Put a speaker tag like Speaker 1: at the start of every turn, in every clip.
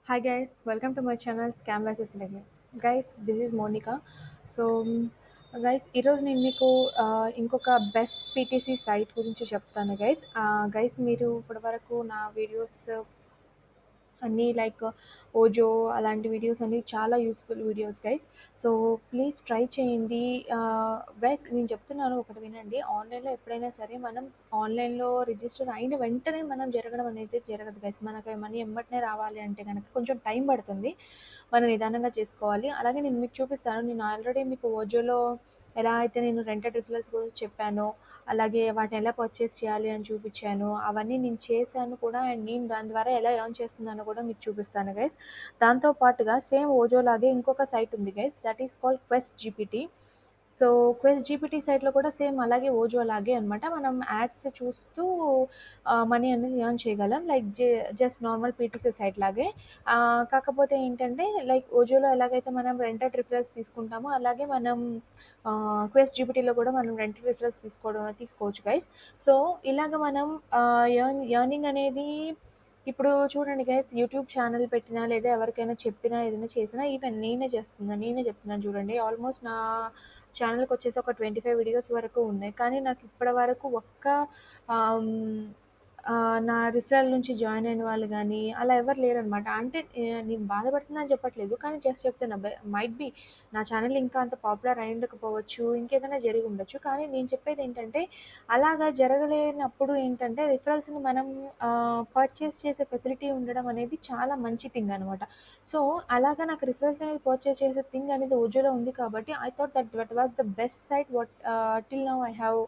Speaker 1: Hi guys, welcome to my channel Scam Lashes again. Guys, this is Monica. So guys ఈరోజు నేను మీకు ఆ, ఇంకొక బెస్ట్ పీటీసీ సైట్ గురించి చెప్తాను గైస్ గైస్ మీరు ఇప్పటివరకు నా వీడియోస్ అన్నీ లైక్ ఓజో అలాంటి వీడియోస్ అన్ని చాలా useful videos guys so please try చేయండి గైస్ నేను చెప్తున్నాను ఒకటి వినండి ఆన్లైన్లో ఎప్పుడైనా సరే మనం ఆన్లైన్లో రిజిస్టర్ అయిన వెంటనే మనం జరగడం అనేది జరగదు గైస్ మనకి మనీ ఎమ్మటనే రావాలి అంటే కనుక కొంచెం టైం పడుతుంది మనం నిదానంగా చేసుకోవాలి అలాగే నేను మీకు చూపిస్తాను నేను ఆల్రెడీ మీకు ఓజోలో ఎలా అయితే నేను రెంటెడ్ రిఫ్లెక్స్ గురించి చెప్పానో అలాగే వాటిని ఎలా పర్చేస్ చేయాలి అని చూపించాను అవన్నీ నేను చేశాను కూడా అండ్ నేను దాని ద్వారా ఎలా ఎర్న్ చేస్తున్నానో కూడా మీకు చూపిస్తాను గైస్ దాంతో పాటుగా సేమ్ ఓజో లాగే ఇంకొక సైట్ ఉంది guys that is called quest GPT so quest GPT సైట్లో కూడా సేమ్ అలాగే ఓజో అలాగే అనమాట మనం యాడ్స్ చూస్తూ మనీ అనేది ఎర్న్ చేయగలం like just normal PTC site లాగే ఆ, కాకపోతే ఏంటంటే లైక్ ఓజోలో ఎలాగైతే మనం రెంటెడ్ రిఫరెన్స్ తీసుకుంటామో అలాగే మనం క్వెస్ట్ జీపీటీలో కూడా మనం రెంటెడ్ రిఫరెన్స్ తీసుకోవడం తీసుకోవచ్చు గైస్ సో ఇలాగ మనం ఎర్న్ ఎర్నింగ్ అనేది ఇప్పుడు చూడండి గైస్ యూట్యూబ్ ఛానల్ పెట్టినా లేదా ఎవరికైనా చెప్పినా ఏదైనా చేసినా ఈవెన్ నేనే చేస్తున్నా నేనే చెప్తున్నాను చూడండి ఆల్మోస్ట్ నా ఛానల్కి వచ్చేసి ఒక ట్వంటీ ఫైవ్ వీడియోస్ వరకు ఉన్నాయి కానీ నాకు ఇప్పటి వరకు ఒక్క ఆమ్, ఆ, నా రిఫరల్ నుంచి జాయిన్ అయిన వాళ్ళు కానీ అలా ఎవరు లేరనమాట అంటే ఏ, నేను బాధపడుతున్నా అని చెప్పట్లేదు కానీ జస్ట్ చెప్తున్నా మైట్ బి నా ఛానల్ ఇంకా అంత పాపులర్ అయి ఉండకపోవచ్చు ఇంకేదైనా జరిగి ఉండొచ్చు కానీ నేను చెప్పేది ఏంటంటే అలాగా జరగలేనప్పుడు ఏంటంటే రిఫరల్స్ని మనం పర్చేస్ చేసే ఫెసిలిటీ ఉండడం అనేది చాలా మంచి థింగ్ అనమాట సో అలాగా నాకు రిఫరల్స్ అనేది పర్చేస్ చేసే థింగ్ అనేది ఓజోలో ఉంది కాబట్టి I thought that that was the best site what till now I have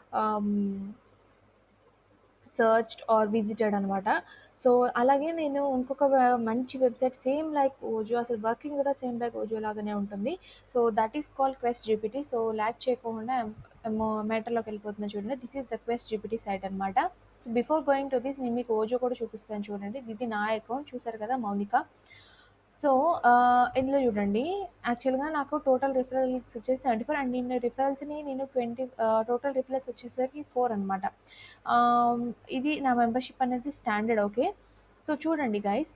Speaker 1: searched or visited అనమాట సో అలాగే నేను ఇంకొక వె- మంచి వెబ్సైట్ సేమ్ లైక్ ఓజో అసలు వర్కింగ్ కూడా సేమ్ లైక్ ఓజో లాగానే ఉంటుంది so that is called quest GPT so ల్యాక్ చేయకుండా మ్యాటర్లోకి వెళ్ళిపోతుంది చూడండి this is the quest GPT site అనమాట so before going to this నేను మీకు ఓజో కూడా చూపిస్తాను చూడండి ఇది నా అకౌంట్ చూసారు కదా మౌనిక సో ఇందులో చూడండి యాక్చువల్గా నాకు టోటల్ రిఫరల్స్ వచ్చేసి సెవెంటీ ఫోర్ అండ్ నేను రిఫరల్స్ని నేను ట్వంటీ టోటల్ రిఫరల్స్ వచ్చేసరికి ఫోర్ అనమాట ఇది నా మెంబర్షిప్ అనేది స్టాండర్డ్ ఓకే సో చూడండి గైస్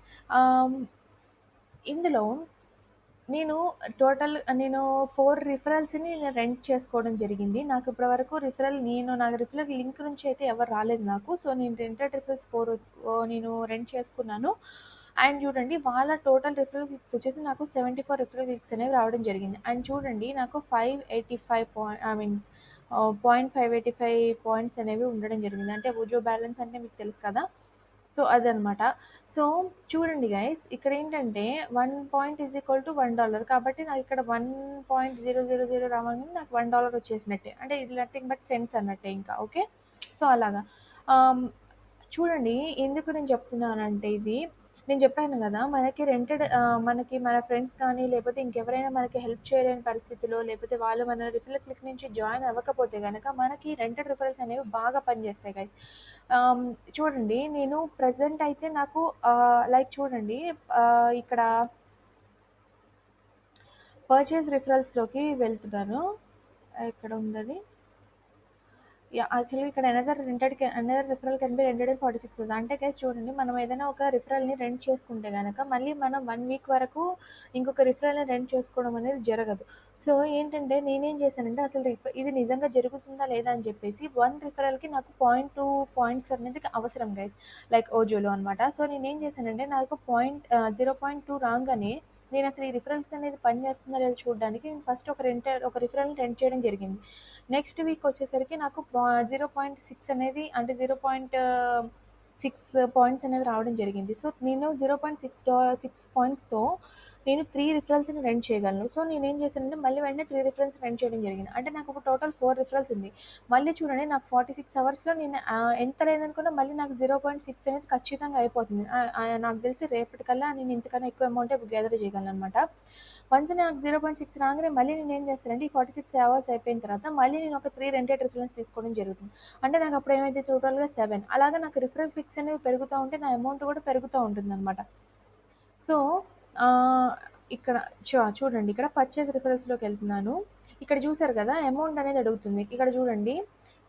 Speaker 1: ఇందులో నేను టోటల్ నేను ఫోర్ రిఫరల్స్ని నేను రెంట్ చేసుకోవడం జరిగింది నాకు ఇప్పటివరకు రిఫరల్ నేను నాకు రిఫరల్ లింక్ నుంచి అయితే ఎవరు రాలేదు నాకు సో నేను రెంటెడ్ రిఫరల్స్ ఫోర్ నేను రెంట్ చేసుకున్నాను అండ్ చూడండి వాళ్ళ టోటల్ రిఫరల్ క్లిక్స్ వచ్చేసి నాకు సెవెంటీ ఫోర్ రిఫరల్ క్లిక్స్ అనేవి రావడం జరిగింది అండ్ చూడండి నాకు five eighty five point I mean point five eighty five points అనేవి ఉండడం జరిగింది అంటే ఓజో బ్యాలెన్స్ అంటే మీకు తెలుసు కదా సో అదనమాట సో చూడండి గైస్ ఇక్కడ ఏంటంటే one point is equal to one dollar కాబట్టి నాకు ఇక్కడ one point zero zero zero రావగానే నాకు వన్ డాలర్ వచ్చేసినట్టే అంటే ఇది నథింగ్ బట్ సెన్స్ అన్నట్టే ఇంకా ఓకే సో అలాగా ఆమ్, చూడండి ఎందుకు నేను చెప్తున్నానంటే ఇది నేను చెప్పాను కదా మనకి రెంటెడ్ మనకి మన ఫ్రెండ్స్ కానీ లేకపోతే ఇంకెవరైనా మనకి హెల్ప్ చేయలేని పరిస్థితిలో లేకపోతే వాళ్ళు మన రిఫరల్ క్లిక్ నుంచి జాయిన్ అవ్వకపోతే కనుక మనకి రెంటెడ్ రిఫరల్స్ అనేవి బాగా పనిచేస్తాయి గైస్ చూడండి నేను ప్రజెంట్ అయితే నాకు లైక్ చూడండి ఆ, ఇక్కడ పర్చేస్ రిఫరల్స్లోకి వెళ్తున్నాను ఎక్కడ ఉంది అది యాక్చువల్లీ ఇక్కడ another rented another referral can be rented forty six అంటే గైస్ చూడండి మనం ఏదైనా ఒక రిఫరల్ని రెంట్ చేసుకుంటే కనుక మళ్ళీ మనం వన్ వీక్ వరకు ఇంకొక రిఫరల్ని రెంట్ చేసుకోవడం అనేది జరగదు సో ఏంటంటే నేనేం చేశానంటే అసలు రిఫ- ఇది నిజంగా జరుగుతుందా లేదా అని చెప్పేసి వన్ రిఫరల్కి నాకు పాయింట్ టూ పాయింట్స్ అనేది అవసరం గైస్ లైక్ ఓజోలో అనమాట సో నేనేం చేశానంటే నాకు పాయింట్ జీరో పాయింట్ టూ రాగానే నేను అసలు ఈ రిఫరల్స్ అనేది పనిచేస్తుందా లేదో చూడడానికి నేను ఫస్ట్ ఒక రెంట్ ఒక రిఫరల్ని రెంట్ చేయడం జరిగింది నెక్స్ట్ వీక్ వచ్చేసరికి నాకు జీరో పాయింట్ సిక్స్ అనేది అంటే జీరో పాయింట్ సిక్స్ పాయింట్స్ అనేవి రావడం జరిగింది సో నేను జీరో పాయింట్ సిక్స్ డా సిక్స్ పాయింట్స్తో నేను త్రీ రిఫరల్స్ని రెంట్ చేయగలను సో నేను ఏం చేశానంటే మళ్ళీ వెంటనే త్రీ రిఫరల్స్ రెంట్ చేయడం జరిగింది అంటే నాకు ఒక టోటల్ ఫోర్ రిఫరల్స్ ఉంది మళ్ళీ చూడండి నాకు ఫార్టీ సిక్స్ అవర్స్లో నేను ఆ, ఎంత లేదనుకున్నా మళ్ళీ నాకు జీరో పాయింట్ సిక్స్ అనేది ఖచ్చితంగా అయిపోతుంది ఆ, ఆ, నాకు తెలిసి రేపటికల్లా నేను ఇంతకన్నా ఎక్కువ అమౌంట్ గ్యాదర్ చేయగలను అనమాట వన్స్ నాకు జీరో పాయింట్ సిక్స్ రాగానే మళ్ళీ నేను ఏం చేస్తానంటే ఈ ఫార్టీ సిక్స్ అవర్స్ అయిపోయిన తర్వాత మళ్ళీ నేను ఒక త్రీ రెంటెడ్ రిఫరెన్స్ తీసుకోవడం జరుగుతుంది అంటే నాకు అప్పుడు ఏమైతే టోటల్గా సెవెన్ అలాగే నాకు రిఫరెన్స్ ఫిక్స్ అనేవి పెరుగుతూ ఉంటే నా అమౌంట్ కూడా పెరుగుతూ ఉంటుంది అనమాట సో ఆ, ఇక్కడ చూ- చూడండి ఇక్కడ పర్చేస్ రిఫరెన్స్లోకి వెళ్తున్నాను ఇక్కడ చూసారు కదా అమౌంట్ అనేది అడుగుతుంది ఇక్కడ చూడండి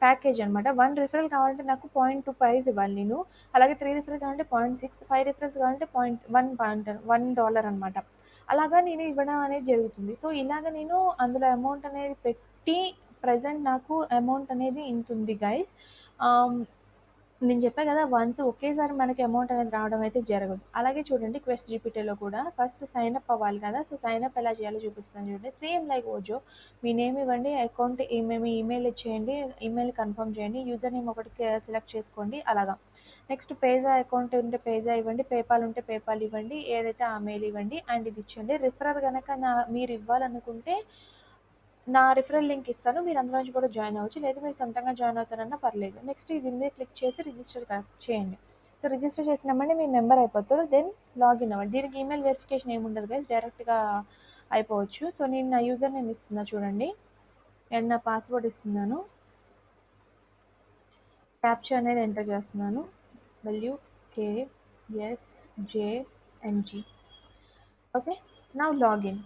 Speaker 1: ప్యాకేజ్ అనమాట వన్ రిఫరల్ కావాలంటే నాకు పాయింట్ టూ ప్రైస్ ఇవ్వాలి నేను అలాగే త్రీ రిఫరల్ కావాలంటే పాయింట్ సిక్స్ ఫైవ్ రిఫరల్స్ కావాలంటే point one point one dollar అనమాట అలాగా నేను ఇవ్వడం అనేది జరుగుతుంది సో ఇలాగ నేను అందులో అమౌంట్ అనేది పెట్టి ప్రజెంట్ నాకు అమౌంట్ అనేది ఇంత ఉంది గైస్ నేను చెప్పా కదా వన్స్ ఒకేసారి మనకి అమౌంట్ అనేది రావడం అయితే జరగదు అలాగే చూడండి క్వెస్ట్ జీపీటీలో కూడా ఫస్ట్ సైన్ అప్ అవ్వాలి కదా సో సైన్ అప్ ఎలా చేయాలో చూపిస్తాను చూడండి సేమ్ లైక్ ఓజో మీ నేమ్ ఇవ్వండి అకౌంట్ మేము ఈమెయిల్ ఇచ్చేయండి ఈమెయిల్ కన్ఫర్మ్ చేయండి యూజర్ నేమ్ ఒకటి సెలెక్ట్ చేసుకోండి అలాగా నెక్స్ట్ పేజా అకౌంట్ ఉంటే పేజా ఇవ్వండి పేపాల్ ఉంటే పేపాల్ ఇవ్వండి ఏదైతే ఆ మెయిల్ ఇవ్వండి అండ్ ఇది ఇచ్చేయండి రిఫరర్ కనుక నా మీరు ఇవ్వాలనుకుంటే నా రిఫరల్ లింక్ ఇస్తాను మీరు అందులో నుంచి కూడా జాయిన్ అవ్వచ్చు లేదా మీరు సొంతంగా జాయిన్ అవుతారన్నా పర్లేదు నెక్స్ట్ ఇది మీద క్లిక్ చేసి రిజిస్టర్ చేయండి సో రిజిస్టర్ చేసినామంటే మీ మెంబర్ అయిపోతారు దెన్ లాగిన్ అవ్వండి దీనికి ఈమెయిల్ వెరిఫికేషన్ ఏమి ఉండదు గైస్ డైరెక్ట్గా అయిపోవచ్చు సో నేను నా యూజర్ నేమ్ ఇస్తున్నా చూడండి అండ్ నా పాస్వర్డ్ ఇస్తున్నాను క్యాప్చర్ అనేది ఎంటర్ చేస్తున్నాను W K S J N G okay నా లాగిన్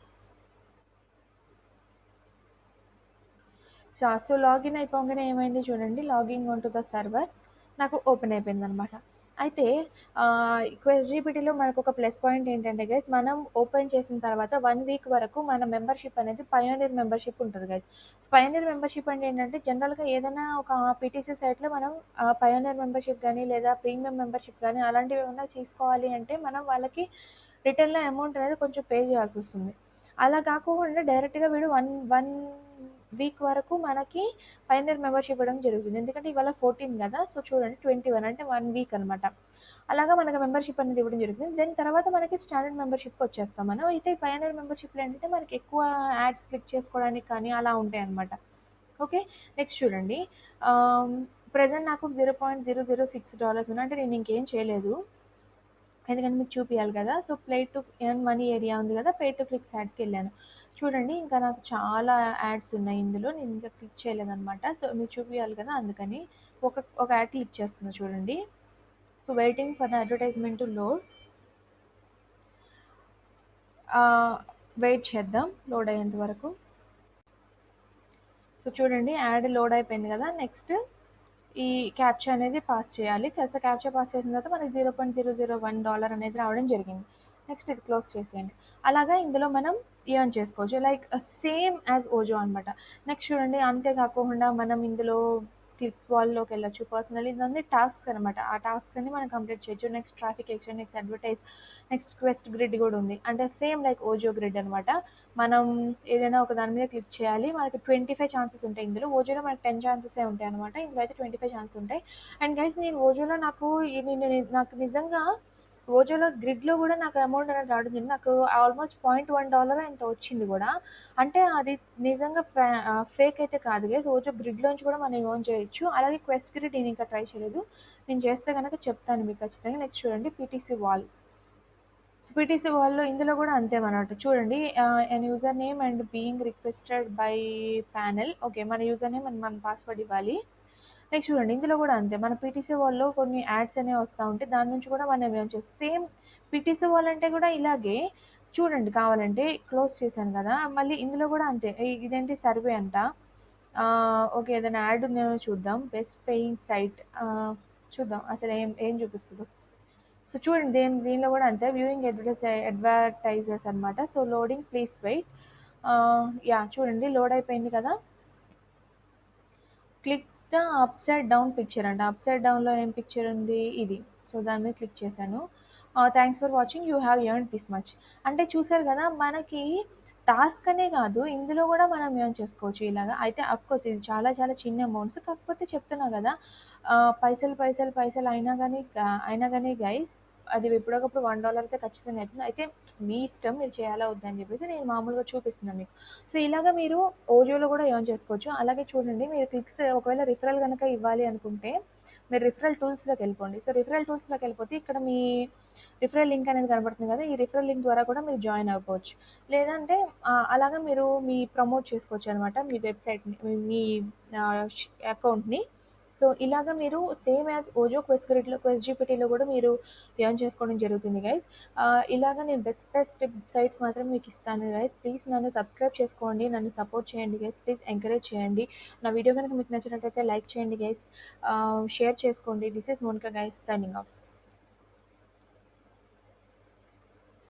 Speaker 1: సో సో లాగిన్ అయిపోగానే ఏమైంది చూడండి logging on to the server నాకు ఓపెన్ అయిపోయింది అనమాట అయితే క్వెస్ట్ జీపీటీలో మనకు ఒక ప్లస్ పాయింట్ ఏంటంటే గైస్ మనం ఓపెన్ చేసిన తర్వాత వన్ వీక్ వరకు మన మెంబర్షిప్ అనేది పయోనీర్ మెంబర్షిప్ ఉంటుంది గైస్ సో పయోనీర్ మెంబర్షిప్ అంటే ఏంటంటే జనరల్గా ఏదైనా ఒక పీటీసీ సైట్లో మనం పయోనీర్ మెంబర్షిప్ కానీ లేదా ప్రీమియం మెంబర్షిప్ కానీ అలాంటివి ఏమైనా తీసుకోవాలి అంటే మనం వాళ్ళకి రిటర్న్లో అమౌంట్ అనేది కొంచెం పే చేయాల్సి వస్తుంది అలా కాకుండా డైరెక్ట్గా వీడు వన్ వన్ వీక్ వరకు మనకి పైనర్ మెంబర్షిప్ ఇవ్వడం జరుగుతుంది ఎందుకంటే ఇవాళ ఫోర్టీన్ కదా సో చూడండి ట్వంటీ వన్ అంటే వన్ వీక్ అనమాట అలాగా మనకి మెంబర్షిప్ అనేది ఇవ్వడం జరుగుతుంది దెన్ తర్వాత మనకి స్టాండర్డ్ మెంబర్షిప్కి వచ్చేస్తాం మనం అయితే ఈ పైనర్ మెంబర్షిప్లో ఏంటంటే మనకి ఎక్కువ యాడ్స్ క్లిక్ చేసుకోవడానికి కానీ అలా ఉంటాయి అనమాట ఓకే నెక్స్ట్ చూడండి ప్రజెంట్ నాకు zero point zero zero six dollars ఉన్నాయి అంటే నేను ఇంకేం చేయలేదు ఎందుకంటే మీకు చూపించాలి కదా so play to earn money area ఉంది కదా పే టు క్లిక్స్ యాడ్కి వెళ్ళాను చూడండి ఇంకా నాకు చాలా యాడ్స్ ఉన్నాయి ఇందులో నేను ఇంకా క్లిక్ చేయలేదన్నమాట సో మీకు చూపించాలి కదా అందుకని ఒక ఒక యాడ్ క్లిక్ చేస్తున్నా చూడండి so waiting for the advertisement to load wait చేద్దాం లోడ్ అయ్యేంత వరకు సో చూడండి యాడ్ లోడ్ అయిపోయింది కదా నెక్స్ట్ ఈ క్యాప్చా అనేది పాస్ చేయాలి సో క్యాప్చా పాస్ చేసిన తర్వాత మనకి zero point zero zero one dollar అనేది రావడం జరిగింది నెక్స్ట్ ఇది క్లోజ్ చేసేయండి అలాగా ఇందులో మనం ఎర్న్ చేసుకోవచ్చు లైక్ సేమ్ యాజ్ ఓజో అనమాట నెక్స్ట్ చూడండి అంతేకాకుండా మనం ఇందులో క్లిక్స్ వాల్లోకి వెళ్ళొచ్చు పర్సనలీ ఇదంతా టాస్క్ అనమాట ఆ టాస్క్ అన్ని మనం కంప్లీట్ చేయొచ్చు next traffic action next advertise next Quest Grid కూడా ఉంది అంటే సేమ్ లైక్ ఓజో గ్రిడ్ అనమాట మనం ఏదైనా ఒక దాని మీద క్లిక్ చేయాలి మనకి ట్వంటీ ఫైవ్ ఛాన్సెస్ ఉంటాయి ఇందులో ఓజోలో మనకి టెన్ ఛాన్సెస్ ఉంటాయి అనమాట ఇందులో అయితే ట్వంటీ ఫైవ్ ఛాన్సెస్ ఉంటాయి అండ్ గైస్ నేను ఓజోలో నాకు నేను నాకు నిజంగా ఓజోలో గ్రిడ్లో కూడా నాకు అమౌంట్ అనేది రావడం జరిగింది నాకు ఆల్మోస్ట్ పాయింట్ వన్ డాలర్ ఎంత వచ్చింది కూడా అంటే అది నిజంగా ఫేక్ అయితే కాదు గైస్ ఓజో గ్రిడ్లోంచి కూడా మనం ఓన్ చేయొచ్చు అలాగే క్వెస్ట్ గ్రిడ్ నేను ఇంకా ట్రై చేయలేదు నేను చేస్తే కనుక చెప్తాను మీకు ఖచ్చితంగా నెక్స్ట్ చూడండి పీటీసీ వాల్ సో పీటీసీ వాల్లో ఇందులో కూడా అంతే అనమాట చూడండి and user name and being requested by panel okay మన యూజర్ నేమ్ అండ్ మన పాస్వర్డ్ ఇవ్వాలి నెక్స్ట్ చూడండి ఇందులో కూడా అంతే మన పీటీసీ వాల్లో కొన్ని యాడ్స్ అనేవి వస్తూ ఉంటాయి దాని నుంచి కూడా మనం ఏం చేస్తాం సేమ్ పీటీసీ వాల్ అంటే కూడా ఇలాగే చూడండి కావాలంటే క్లోజ్ చేశాను కదా మళ్ళీ ఇందులో కూడా అంతే ఇదేంటి సర్వే అంట ఓకే ఏదైనా యాడ్ ఉందేమో చూద్దాం బెస్ట్ పేయింగ్ సైట్ చూద్దాం అసలు ఏం ఏం చూపిస్తుందో సో చూడండి దేని దీనిలో కూడా అంతే వ్యూయింగ్ అడ్వర్టైజ్ అడ్వర్టైజర్స్ అనమాట so loading please wait yeah చూడండి లోడ్ అయిపోయింది కదా click the upside down picture అంట అప్ సైడ్ డౌన్లో ఏం పిక్చర్ ఉంది ఇది సో దాని మీద క్లిక్ చేశాను thanks for watching you have earn this much అంటే చూసారు కదా మనకి టాస్క్ అనే కాదు ఇందులో కూడా మనం ఏం చేసుకోవచ్చు ఇలాగా అయితే కోర్స్ ఇది చాలా చాలా చిన్న అమౌంట్స్ కాకపోతే చెప్తున్నా కదా పైసలు పైసలు పైసలు అయినా కానీ అయినా కానీ గైస్ అది ఎప్పుడొకప్పుడు వన్ డాలర్ అయితే ఖచ్చితంగా అవుతుంది అయితే మీ ఇష్టం మీరు చేయాలా వద్దని చెప్పేసి నేను మామూలుగా చూపిస్తున్నాను మీకు సో ఇలాగ మీరు ఓజోలో కూడా ఏం చేసుకోవచ్చు అలాగే చూడండి మీరు క్లిక్స్ ఒకవేళ రిఫరల్ కనుక ఇవ్వాలి అనుకుంటే మీరు రిఫరల్ టూల్స్లోకి వెళ్ళిపోండి సో రిఫరల్ టూల్స్లోకి వెళ్ళిపోతే ఇక్కడ మీ రిఫరల్ లింక్ అనేది కనబడుతుంది కదా ఈ రిఫరల్ లింక్ ద్వారా కూడా మీరు జాయిన్ అవ్వచ్చు లేదంటే అలాగా మీరు మీ ప్రమోట్ చేసుకోవచ్చు అనమాట మీ వెబ్సైట్ని మీ అకౌంట్ని సో ఇలాగ మీరు సేమ్ యాజ్ ఓజో క్వెస్ట్ గ్రిడ్లో క్వెస్ట్ జీపీటీలో కూడా మీరు ఎర్న్ చేసుకోవడం జరుగుతుంది గైస్ ఇలాగ నేను బెస్ట్ బెస్ట్ సైట్స్ మాత్రం మీకు ఇస్తాను గైస్ ప్లీజ్ నన్ను సబ్స్క్రైబ్ చేసుకోండి నన్ను సపోర్ట్ చేయండి గైస్ ప్లీజ్ ఎంకరేజ్ చేయండి నా వీడియో కనుక మీకు నచ్చినట్లయితే లైక్ చేయండి గైస్ షేర్ చేసుకోండి this is Monica guys signing of